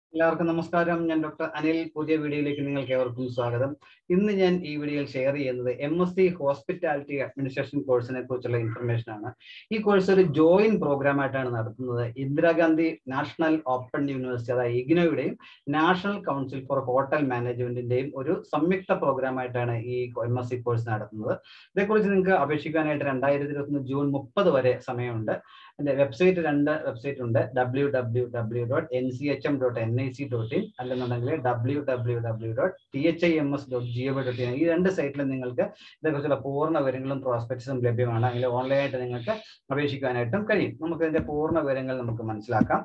എല്ലാവർക്കും നമസ്കാരം ഞാൻ ഡോക്ടർ അനിൽ പുതിയ വീഡിയോയിലേക്ക് നിങ്ങൾക്ക് ഏവർക്കും സ്വാഗതം ഇന്ന് ഞാൻ ഈ വീഡിയോയിൽ ഷെയർ ചെയ്യുന്നത് M S C hospitality administration കോഴ്സിനെ കുറിച്ചുള്ള ഇൻഫർമേഷൻ ആണ് ഈ കോഴ്സ് ഒരു ജോയിൻ പ്രോഗ്രാം ആയിട്ടാണ് നടത്തുന്നത് ഇന്ദിരാഗാന്ധി നാഷണൽ ഓപ്പൺ യൂണിവേഴ്സിറ്റി അതായത് ഇഗ്നോയുടെയും നാഷണൽ കൗൺസിൽ ഫോർ ഹോട്ടൽ മാനേജ്മെന്റിന്റെയും ഒരു സംയുക്ത പ്രോഗ്രാം ആയിട്ടാണ് ഈ എം എസ് സി കോഴ്സ് നടത്തുന്നത് ഇതേക്കുറിച്ച് നിങ്ങൾക്ക് അപേക്ഷിക്കാനായിട്ട് രണ്ടായിരത്തി ഇരുപത്തി ജൂൺ മുപ്പത് വരെ സമയമുണ്ട് എന്റെ വെബ്സൈറ്റ് രണ്ട് വെബ്സൈറ്റ് ഉണ്ട് W W W dot N C H M dot N I C dot in അല്ലെന്നുണ്ടെങ്കിൽ W W W dot T H I M S dot G O dot in ഈ രണ്ട് സൈറ്റിലും നിങ്ങൾക്ക് ഇതേക്കുറിച്ചുള്ള പൂർണ്ണ വിവരങ്ങളും പ്രോസ്പെക്ട്സും ലഭ്യമാണ് അതിൽ ഓൺലൈനായിട്ട് നിങ്ങൾക്ക് അപേക്ഷിക്കാനായിട്ടും കഴിയും നമുക്ക് ഇതിന്റെ പൂർണ്ണ വിവരങ്ങൾ നമുക്ക് മനസ്സിലാക്കാം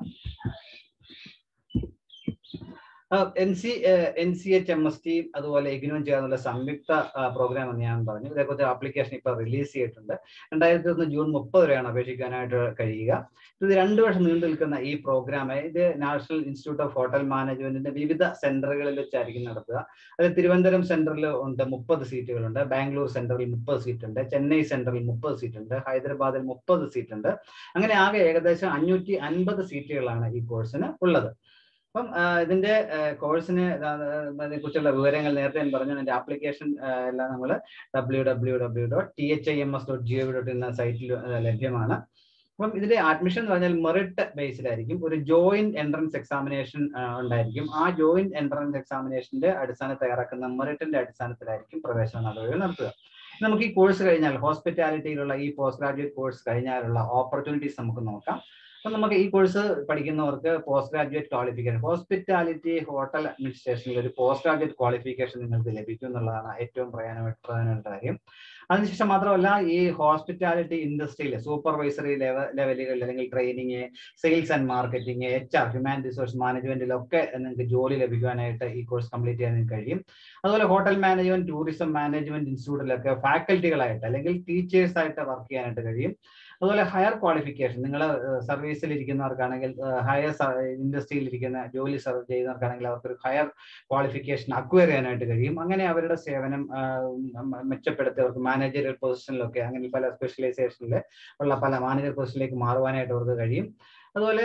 N C N C H M S T അതുപോലെ ഇഗ്നോൻ ചെയ്യാനുള്ള സംയുക്ത പ്രോഗ്രാം എന്ന് ഞാൻ പറഞ്ഞു ഇതേക്കുറിച്ച് ആപ്ലിക്കേഷൻ ഇപ്പൊ റിലീസ് ചെയ്തിട്ടുണ്ട് രണ്ടായിരത്തി ഒന്ന് ജൂൺ മുപ്പത് വരെയാണ് അപേക്ഷിക്കാനായിട്ട് കഴിയുക ഇത് രണ്ടു വർഷം നീണ്ടു നിൽക്കുന്ന ഈ പ്രോഗ്രാം ഇത് നാഷണൽ ഇൻസ്റ്റിറ്റ്യൂട്ട് ഓഫ് ഹോട്ടൽ മാനേജ്മെന്റിന്റെ വിവിധ സെന്ററുകളിൽ വെച്ചായിരിക്കും നടത്തുക അത് തിരുവനന്തപുരം സെന്ററിൽ ഉണ്ട് മുപ്പത് സീറ്റുകളുണ്ട് ബാംഗ്ലൂർ സെന്ററിൽ മുപ്പത് സീറ്റ് ഉണ്ട് ചെന്നൈ സെന്ററിൽ മുപ്പത് സീറ്റ് ഉണ്ട് ഹൈദരാബാദിൽ മുപ്പത് സീറ്റ് ഉണ്ട് അങ്ങനെ ആകെ ഏകദേശം അഞ്ഞൂറ്റി അൻപത് സീറ്റുകളാണ് ഈ കോഴ്സിന് ഉള്ളത് അപ്പം ഇതിന്റെ കോഴ്സിന് കുറിച്ചുള്ള വിവരങ്ങൾ നേരത്തെ ഞാൻ പറഞ്ഞു അതിന്റെ ആപ്ലിക്കേഷൻ എല്ലാം നമ്മൾ W W W dot T H I M S dot G O dot എന്ന സൈറ്റിൽ ലഭ്യമാണ് അപ്പം ഇതിന്റെ അഡ്മിഷൻ എന്ന് പറഞ്ഞാൽ മെറിറ്റ് ബേസിലായിരിക്കും ഒരു ജോയിന്റ് എൻട്രൻസ് എക്സാമിനേഷൻ ഉണ്ടായിരിക്കും ആ ജോയിന്റ് എൻട്രൻസ് എക്സാമിനേഷന്റെ അടിസ്ഥാനത്തിൽ തയ്യാറാക്കുന്ന മെറിറ്റിന്റെ അടിസ്ഥാനത്തിലായിരിക്കും പ്രവേശന നടപടികൾ നടത്തുക നമുക്ക് ഈ കോഴ്സ് കഴിഞ്ഞാൽ ഹോസ്പിറ്റാലിറ്റിയിലുള്ള ഈ പോസ്റ്റ് ഗ്രാജുവേറ്റ് കോഴ്സ് കഴിഞ്ഞാലുള്ള ഓപ്പർച്യൂണിറ്റീസ് നമുക്ക് നോക്കാം അപ്പൊ നമുക്ക് ഈ കോഴ്സ് പഠിക്കുന്നവർക്ക് post graduate qualification hospitality hotel അഡ്മിനിസ്ട്രേഷനിൽ ഒരു പോസ്റ്റ് ഗ്രാജുവേറ്റ് ക്വാളിഫിക്കേഷൻ നിങ്ങൾക്ക് ലഭിക്കും എന്നുള്ളതാണ് ഏറ്റവും പ്രധാനമായിട്ട് പ്രധാനപ്പെട്ട കാര്യം അതിനുശേഷം മാത്രമല്ല ഈ ഹോസ്പിറ്റാലിറ്റി ഇൻഡസ്ട്രിയിൽ സൂപ്പർവൈസറി ലെവലുകളിൽ അല്ലെങ്കിൽ training sales and marketing H R human resource മാനേജ്മെന്റിലൊക്കെ നിങ്ങൾക്ക് ജോലി ലഭിക്കുവാനായിട്ട് ഈ കോഴ്സ് കംപ്ലീറ്റ് ചെയ്യാൻ കഴിയും അതുപോലെ ഹോട്ടൽ മാനേജ്മെന്റ് ടൂറിസം മാനേജ്മെന്റ് ഇൻസ്റ്റിറ്റ്യൂട്ടിലൊക്കെ ഫാക്കൽറ്റികളായിട്ട് അല്ലെങ്കിൽ ടീച്ചേഴ്സ് ആയിട്ട് വർക്ക് ചെയ്യാനായിട്ട് കഴിയും അതുപോലെ ഹയർ ക്വാളിഫിക്കേഷൻ നിങ്ങൾ സർവീസിൽ ഇരിക്കുന്നവർക്കാണെങ്കിൽ ഹയർ ഇൻഡസ്ട്രിയിൽ ഇരിക്കുന്ന ജോലി സർവ് ചെയ്യുന്നവർക്കാണെങ്കിൽ അവർക്കൊരു ഹയർ ക്വാളിഫിക്കേഷൻ അക്വയർ ചെയ്യാനായിട്ട് കഴിയും അങ്ങനെ അവരുടെ സേവനം മെച്ചപ്പെടുത്തി അവർക്ക് മാനേജറിയൽ പൊസിഷനിലൊക്കെ അങ്ങനെ പല സ്പെഷ്യലൈസേഷനിൽ ഉള്ള പല മാനേജർ പൊസിഷനിലേക്ക് മാറുവാനായിട്ട് അവർക്ക് കഴിയും അതുപോലെ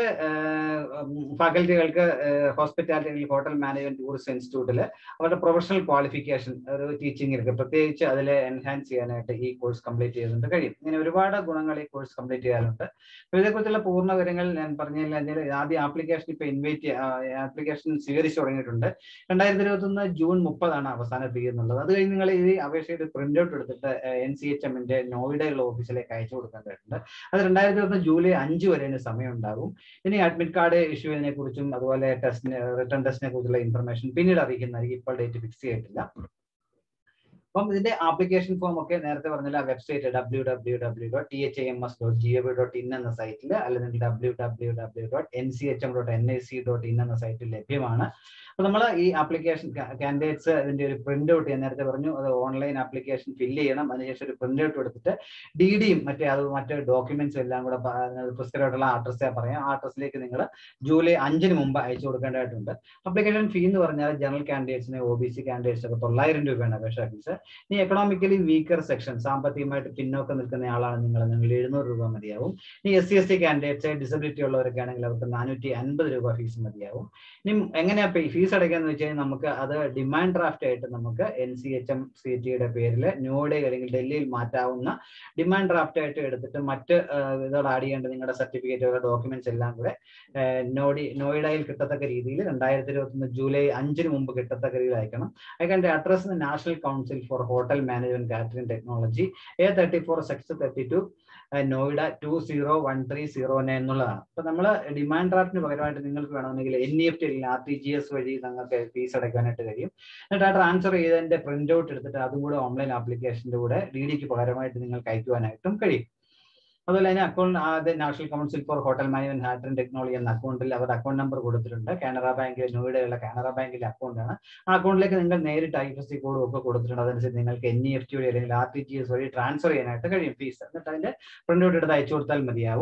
ഫാക്കൽറ്റികൾക്ക് ഹോസ്പിറ്റാലിറ്റി ഹോട്ടൽ മാനേജ്മെന്റ് ടൂറിസ്റ്റ് ഇൻസ്റ്റിറ്റ്യൂട്ടിൽ അവരുടെ പ്രൊഫഷണൽ ക്വാളിഫിക്കേഷൻ ഒരു ടീച്ചിങ്ങിലേക്ക് പ്രത്യേകിച്ച് അതിൽ എൻഹാൻസ് ചെയ്യാനായിട്ട് ഈ കോഴ്സ് കംപ്ലീറ്റ് ചെയ്തുകൊണ്ട് കഴിയും ഇങ്ങനെ ഒരുപാട് ഗുണങ്ങൾ ഈ കോഴ്സ് കംപ്ലീറ്റ് ചെയ്യാറുണ്ട് ഇതേക്കുറിച്ചുള്ള പൂർണ്ണ വിവരങ്ങൾ ഞാൻ പറഞ്ഞു കഴിഞ്ഞാൽ ആദ്യം ആപ്ലിക്കേഷൻ ഇപ്പൊ ഇൻവൈറ്റ് ആപ്ലിക്കേഷൻ സ്വീകരിച്ചു തുടങ്ങിയിട്ടുണ്ട് രണ്ടായിരത്തി ഇരുപത്തി ഒന്ന് ജൂൺ മുപ്പതാണ് അവസാന തീയതി എന്നുള്ളത് അത് കഴിഞ്ഞ് നിങ്ങൾ ഈ അപേക്ഷയുടെ പ്രിന്റ് ഔട്ട് എടുത്തിട്ട് എൻ സി എച്ച് എമ്മിന്റെ നോയിഡയുള്ള ഓഫീസിലേക്ക് അയച്ചു കൊടുക്കേണ്ടതുണ്ട് അത് രണ്ടായിരത്തി ഇരുപത്തി ജൂലൈ അഞ്ച് വരെ സമയം ഉണ്ടാകും ഇനി അഡ്മിറ്റ് കാർഡ് ഇഷ്യൂ ചെയ്യുന്നതിനെ കുറിച്ചും അതുപോലെ ടെസ്റ്റിന് റിട്ടേൺ ടെസ്റ്റിനെ കുറിച്ചുള്ള ഇൻഫർമേഷൻ പിന്നീട് അറിയിക്കുന്നതായിരിക്കും ഇപ്പോൾ ഡേറ്റ് ഫിക്സ് ചെയ്തിട്ടില്ല അപ്പം ഇതിന്റെ ആപ്ലിക്കേഷൻ ഫോം ഒക്കെ നേരത്തെ പറഞ്ഞില്ല website W W W dot T H M S dot G O dot in എന്ന സൈറ്റിൽ അല്ലെങ്കിൽ W W W dot N C H M dot N I C dot in എന്ന സൈറ്റിൽ ലഭ്യമാണ് അപ്പൊ നമ്മൾ ഈ ആപ്ലിക്കേഷൻ കാൻഡിഡേറ്റ്സ് ഇതിന്റെ ഒരു പ്രിന്റ് ഔട്ട് ഞാൻ നേരത്തെ പറഞ്ഞു അത് ഓൺലൈൻ ആപ്ലിക്കേഷൻ ഫില്ല് ചെയ്യണം അതിനുശേഷം ഒരു പ്രിന്റ് ഔട്ട് എടുത്തിട്ട് ഡി ഡിയും മറ്റേ അത് മറ്റേ ഡോക്യുമെന്റ്സും എല്ലാം കൂടെ പുസ്തകമായിട്ടുള്ള അഡ്രസ്സേ പറയാം ആ അഡ്രസ്സിലേക്ക് നിങ്ങൾ ജൂലൈ അഞ്ചിന് മുമ്പ് അയച്ചു കൊടുക്കേണ്ടതായിട്ടുണ്ട് അപ്ലിക്കേഷൻ ഫീ എന്ന് പറഞ്ഞാൽ ജനറൽ കാൻഡിഡേറ്റ്സിന് ഒ ബി സി കാൻഡിഡേറ്റ്സ് ഒക്കെ തൊള്ളായിരം രൂപയാണ് അപേക്ഷ ഫീസ് ഇനി എക്കണോമിക്കലി വീക്കർ സെക്ഷൻ സാമ്പത്തികമായിട്ട് പിന്നോക്കം നിൽക്കുന്ന ആളാണ് നിങ്ങൾ നിങ്ങൾ എഴുന്നൂറ് രൂപ മതിയാവും ഇനി S C S T candidates disability ഉള്ളവരൊക്കെ ആണെങ്കിൽ അവർക്ക് നാനൂറ്റി അൻപത് രൂപ ഫീസ് മതിയാവും ഇനി എങ്ങനെയാ ഫീസ് അടയ്ക്കാന്ന് വെച്ച് കഴിഞ്ഞാൽ നമുക്ക് അത് ഡിമാൻഡ് ഡ്രാഫ്റ്റ് ആയിട്ട് നമുക്ക് N C H M C ടിയുടെ പേരിൽ നോയിഡ അല്ലെങ്കിൽ ഡൽഹിയിൽ മാറ്റാവുന്ന ഡിമാൻഡ് ഡ്രാഫ്റ്റ് ആയിട്ട് എടുത്തിട്ട് മറ്റ് ഇതോട് ആഡ് ചെയ്യേണ്ട നിങ്ങളുടെ സർട്ടിഫിക്കറ്റ് ഡോക്യുമെന്റ്സ് എല്ലാം കൂടെ നോഡി നോയിഡയിൽ കിട്ടത്തക്ക രീതിയിൽ രണ്ടായിരത്തി ഇരുപത്തി ഒന്ന് ജൂലൈ അഞ്ചിന് മുമ്പ് കിട്ടത്തക്ക രീതിയിൽ അയക്കണം അയക്കേണ്ട address national council for hotel management catering technology A thirty four sex thirty two Noida two zero one three zero nine എന്നുള്ളതാണ് അപ്പൊ നമ്മൾ ഡിമാൻഡ് ഡ്രാഫ്റ്റിന് പകരമായിട്ട് നിങ്ങൾക്ക് വേണമെങ്കിൽ എൻ ഇ എഫ് ടി അല്ലെങ്കിൽ ആർ ടി ജി എസ് വഴി നിങ്ങൾക്ക് ഫീസ് അടയ്ക്കാനായിട്ട് കഴിയും എന്നിട്ട് ആ ട്രാൻസ്ഫർ ചെയ്തതിന്റെ പ്രിന്റ് ഔട്ട് എടുത്തിട്ട് അതും കൂടെ ഓൺലൈൻ ആപ്ലിക്കേഷന്റെ കൂടെ ഡി ഡിക്ക് പകരമായിട്ട് നിങ്ങൾക്ക് അയക്കുവാനായിട്ടും കഴിയും അതുപോലെ തന്നെ അക്കൗണ്ട് ആദ്യ national council for hotel management catering technology എന്ന അക്കൗണ്ടിൽ അവർ അക്കൗണ്ട് നമ്പർ കൊടുത്തിട്ടുണ്ട് കാനറ ബാങ്കിൽ നോയിഡയുള്ള കാനറ ബാങ്കിലെ അക്കൗണ്ടാണ് ആ അക്കൗണ്ടിലേക്ക് നിങ്ങൾ നേരിട്ട് ഐ എഫ് എസ് സി കോഡും ഒക്കെ കൊടുത്തിട്ടുണ്ട് അതനുസരിച്ച് നിങ്ങൾക്ക് എൻ ഇ എഫ് ടി വഴി അല്ലെങ്കിൽ ആർ ടി ജി എസ് വഴി ട്രാൻസ്ഫർ ചെയ്യാനായിട്ട് കഴിയും ഫീസ് എന്നിട്ട് അതിന്റെ പ്രിന്റ് ഔട്ട് എടുത്ത് അയച്ചു കൊടുത്താൽ മതിയാവും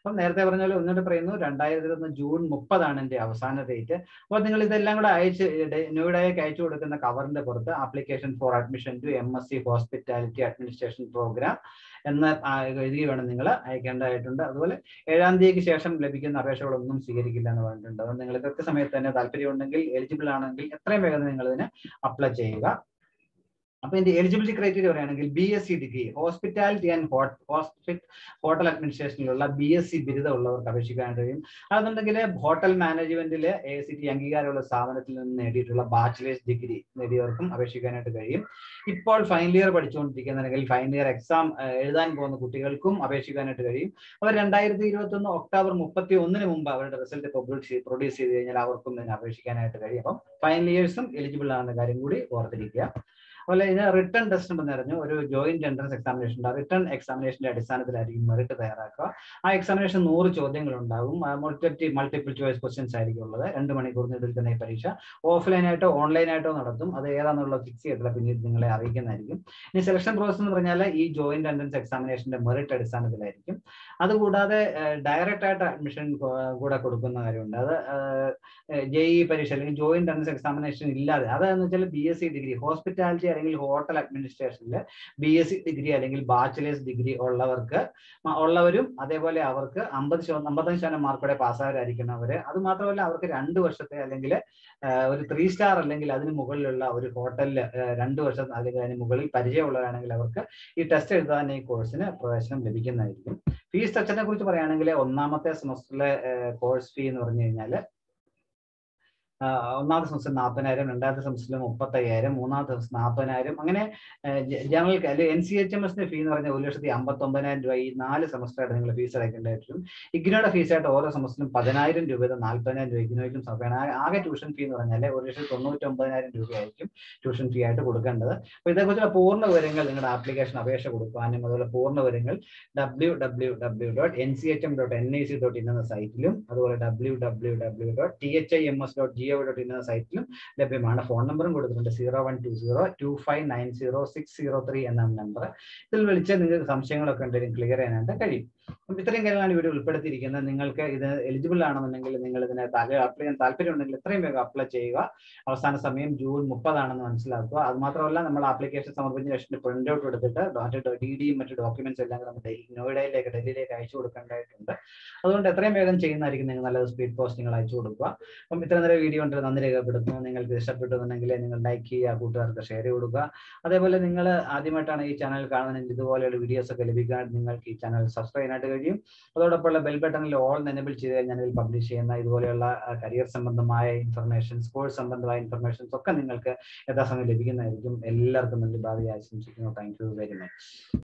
അപ്പം നേരത്തെ പറഞ്ഞ പോലെ ഒന്നുകൂടെ പറയുന്നു രണ്ടായിരത്തി ഇരുപത്തി ജൂൺ മുപ്പതാണ് എൻ്റെ അവസാന ഡേറ്റ് അപ്പോൾ നിങ്ങൾ ഇതെല്ലാം കൂടെ അയച്ച് നോയിഡയ്ക്ക് അയച്ചു കൊടുക്കുന്ന കവറിന്റെ പുറത്ത് application for admission to M S C hospitality administration programme എന്ന് എഴുതി വേണം നിങ്ങൾ അയക്കേണ്ടതായിട്ടുണ്ട് അതുപോലെ ഏഴാം തീയതിക്ക് ശേഷം ലഭിക്കുന്ന അപേക്ഷകളൊന്നും സ്വീകരിക്കില്ല എന്ന് പറഞ്ഞിട്ടുണ്ട് അതുകൊണ്ട് നിങ്ങൾ കൃത്യസമയത്ത് തന്നെ താല്പര്യമുണ്ടെങ്കിൽ എലിജിബിൾ ആണെങ്കിൽ എത്രയും വേഗം നിങ്ങൾ ഇതിന് അപ്ലൈ ചെയ്യുക അപ്പൊ ഇതിന്റെ എലിജിബിലിറ്റി ക്രൈറ്റീരിയ പറയുകയാണെങ്കിൽ B S C degree hospitality and hospital hotel അഡ്മിനിസ്ട്രേഷനിലുള്ള ബി എസ് സി ബിരുദമുള്ളവർക്ക് അപേക്ഷിക്കാൻ കഴിയും അതെന്നുണ്ടെങ്കിൽ ഹോട്ടൽ മാനേജ്മെന്റിലെ എ സി ടി അംഗീകാരമുള്ള സ്ഥാപനത്തിൽ നിന്ന് നേടിയിട്ടുള്ള ബാച്ചിലേഴ്സ് ഡിഗ്രി നേടിയവർക്കും അപേക്ഷിക്കാനായിട്ട് കഴിയും ഇപ്പോൾ ഫൈനൽ ഇയർ പഠിച്ചുകൊണ്ടിരിക്കുന്നുണ്ടെങ്കിൽ ഫൈനൽ ഇയർ എക്സാം എഴുതാൻ പോകുന്ന കുട്ടികൾക്കും അപേക്ഷിക്കാനായിട്ട് കഴിയും അവർ രണ്ടായിരത്തി ഇരുപത്തി ഒന്ന് ഒക്ടോബർ മുപ്പത്തി ഒന്നിന് മുമ്പ് അവരുടെ റിസൾട്ട് പബ്ലിഷ് പ്രൊഡ്യൂസ് ചെയ്ത് കഴിഞ്ഞാൽ അവർക്കും ഇതിന് അപേക്ഷിക്കാനായിട്ട് കഴിയും അപ്പം ഫൈനൽ ഇയേഴ്സും എലിജിബിൾ ആണെന്ന കാര്യം കൂടി ഓർത്തിരിക്കുക അതുപോലെ ഇതിന് റിട്ടേൺ ടെസ്റ്റ് ഉണ്ടെന്ന് പറഞ്ഞു ഒരു ജോയിന്റ് എൻട്രൻസ് എക്സാമിനേഷൻ ഉണ്ട് റിട്ടേൺ എക്സാമിനേഷന്റെ അടിസ്ഥാനത്തിലായിരിക്കും മെറിറ്റ് തയ്യാറാക്കുക ആ എക്സാമിനേഷൻ നൂറ് ചോദ്യങ്ങൾ ഉണ്ടാകും മൾട്ടി മൾട്ടിപ്പിൾ ചോയ്സ് ക്വസ്റ്റ്യൻസ് ആയിരിക്കും ഉള്ളത് രണ്ട് മണിക്കൂറിന് ഇതിൽ തന്നെ ഈ പരീക്ഷ ഓഫ്ലൈൻ ആയിട്ടോ ഓൺലൈൻ ആയിട്ടോ നടത്തും അത് ഏതാണെന്നുള്ളത് ഫിക്സ് ചെയ്തിട്ടുള്ള പിന്നീട് നിങ്ങളെ അറിയിക്കുന്നതായിരിക്കും ഇനി സെലക്ഷൻ പ്രോസസ് എന്ന് പറഞ്ഞാൽ ഈ ജോയിന്റ് എൻട്രൻസ് എക്സാമിനേഷന്റെ മെറിറ്റ് അടിസ്ഥാനത്തിലായിരിക്കും അതുകൂടാതെ ഡയറക്റ്റ് ആയിട്ട് അഡ്മിഷൻ കൂടെ കൊടുക്കുന്ന കാര്യമുണ്ട് അത് ജെഇ പരീക്ഷ അല്ലെങ്കിൽ ജോയിന്റ് എൻട്രൻസ് എക്സാമിനേഷൻ ഇല്ലാതെ അതെന്ന് വെച്ചാൽ B S C degree hospitality അല്ലെങ്കിൽ ഹോട്ടൽ അഡ്മിനിസ്ട്രേഷനിൽ ബി എസ് സി ഡിഗ്രി അല്ലെങ്കിൽ ബാച്ചിലേഴ്സ് ഡിഗ്രി ഉള്ളവർക്ക് ഉള്ളവരും അതേപോലെ അവർക്ക് അമ്പത് ശതമാനം അമ്പത്തഞ്ച് ശതമാനം മാർക്കോടെ പാസ്സാകാരായിരിക്കുന്നവര് അത് മാത്രമല്ല അവർക്ക് രണ്ട് വർഷത്തെ അല്ലെങ്കിൽ ഒരു ത്രീ സ്റ്റാർ അല്ലെങ്കിൽ അതിന് മുകളിലുള്ള ഒരു ഹോട്ടലിൽ രണ്ട് വർഷം അല്ലെങ്കിൽ അതിന് മുകളിൽ പരിചയമുള്ളവരാണെങ്കിൽ അവർക്ക് ഈ ടെസ്റ്റ് എഴുതാൻ ഈ കോഴ്സിന് പ്രവേശനം ലഭിക്കുന്നതായിരിക്കും ഫീസ് സ്ട്രക്ചറിനെ കുറിച്ച് പറയുകയാണെങ്കിൽ ഒന്നാമത്തെ സെമസ്റ്ററിലെ കോഴ്സ് ഫീ എന്ന് പറഞ്ഞു കഴിഞ്ഞാൽ ഒന്നാമത്തെ സെമസ്റ്റർ നാൽപ്പതിനായിരം രണ്ടാമത്തെ സെമസ്റ്ററിൽ മുപ്പത്തയ്യായിരം മൂന്നാമത്തെ സെമസ്റ്റർ നാൽപ്പതിനായിരം അങ്ങനെ ജനറൽ അല്ലെങ്കിൽ എൻ സി എച്ച് എം എസിന്റെ ഫീ എന്ന് പറഞ്ഞാൽ ഒരു ലക്ഷത്തി അമ്പത്തൊമ്പതിനായിരം രൂപ ഈ നാല് സെമസ്റ്ററായിട്ട് നിങ്ങൾ ഫീസ് അടയ്ക്കേണ്ടതായിട്ട് വരും ഇഗ്നോയുടെ ഫീസായിട്ട് ഓരോ സെമസ്റ്ററിലും പതിനായിരം രൂപ നാൽപ്പതിനായിരം രൂപ ഇഗ്നോയ്ക്കും സമർപ്പിക്കണം ആകെ ട്യൂഷൻ ഫീ എന്ന് പറഞ്ഞാൽ ഒരു ലക്ഷത്തി തൊണ്ണൂറ്റി ഒമ്പതിനായിരം രൂപയായിരിക്കും ട്യൂഷൻ ഫീ ആയിട്ട് കൊടുക്കേണ്ടത് അപ്പോൾ ഇതേക്കുറിച്ചുള്ള പൂർണ്ണ വിവരങ്ങൾ നിങ്ങളുടെ ആപ്ലിക്കേഷൻ അപേക്ഷ കൊടുക്കാനും അതുപോലെ പൂർണ്ണ വിവരങ്ങൾ W W W dot N C H M dot N I C dot in എന്ന സൈറ്റിലും അതുപോലെ W W W dot T H I M S dot G O dot in എന്ന സൈറ്റിലും ലഭ്യമാണ് ഫോൺ നമ്പറും കൊടുത്തിട്ടുണ്ട് zero one two zero two five nine zero six zero three എന്നാണ് number ഇതിൽ വിളിച്ച് നിങ്ങൾക്ക് സംശയങ്ങളൊക്കെ ഉണ്ടെങ്കിലും ക്ലിയർ ചെയ്യാനായിട്ട് കഴിയും അപ്പം ഇത്രയും കാര്യങ്ങളാണ് വീഡിയോ ഉൾപ്പെടുത്തിയിരിക്കുന്നത് നിങ്ങൾക്ക് ഇത് എലിജിബിൾ ആണെന്നുണ്ടെങ്കിൽ നിങ്ങൾ ഇതിനെ അപ്ലൈ ചെയ്യാൻ താല്പര്യം ഉണ്ടെങ്കിൽ എത്രയും വേഗം അപ്ലൈ ചെയ്യുക അവസാന സമയം ജൂൺ മുപ്പതാണെന്ന് മനസ്സിലാക്കുക അത് മാത്രമല്ല നമ്മൾ ആപ്ലിക്കേഷൻ സമർപ്പിച്ച ശേഷം പ്രിന്റ് ഔട്ട് എടുത്തിട്ട് മറ്റു ഡി ഡിയും മറ്റു ഡോക്യുമെന്റ്സ് എല്ലാം നമ്മൾ നോയിഡയിലേക്ക് ഡൽഹിയിലേക്ക് അയച്ചു കൊടുക്കേണ്ടതായിട്ടുണ്ട് അതുകൊണ്ട് എത്രയും വേഗം ചെയ്യുന്നതായിരിക്കും നിങ്ങൾ നല്ലത് സ്പീഡ് പോസ്റ്റ് നിങ്ങൾ അയച്ചു കൊടുക്കുക അപ്പം ഇത്ര നേരം വീഡിയോ ഉണ്ട് നന്ദി രേഖപ്പെടുത്തുന്നു നിങ്ങൾക്ക് ഇഷ്ടപ്പെട്ടുന്നുണ്ടെങ്കിൽ നിങ്ങൾ ലൈക്ക് ചെയ്യുക കൂട്ടുകാർക്ക് ഷെയർ കൊടുക്കുക അതേപോലെ നിങ്ങൾ ആദ്യമായിട്ടാണ് ഈ ചാനൽ കാണുന്നതെങ്കിൽ ഇതുപോലെയുള്ള വീഡിയോസ് ഒക്കെ ലഭിക്കാൻ നിങ്ങൾക്ക് ഈ ചാനൽ സബ്സ്ക്രൈബ് ചെയ്യാനായിട്ട് കഴിയും അതോടൊപ്പമുള്ള ബെൽ ബട്ടണിൽ ഓൾ എനേബിൾ ചെയ്ത് കഴിഞ്ഞാൽ ഇതിൽ പബ്ലിഷ് ചെയ്യുന്ന ഇതുപോലെയുള്ള കരിയർ സംബന്ധമായ ഇൻഫർമേഷൻസ് കോഴ്സ് സംബന്ധമായ ഇൻഫർമേഷൻസ് ഒക്കെ നിങ്ങൾക്ക് യഥാസമയം ലഭിക്കുന്നതായിരിക്കും എല്ലാവർക്കും നല്ലി ഭാവി ആശംസിക്കുന്നു താങ്ക് യു വെരി മച്ച്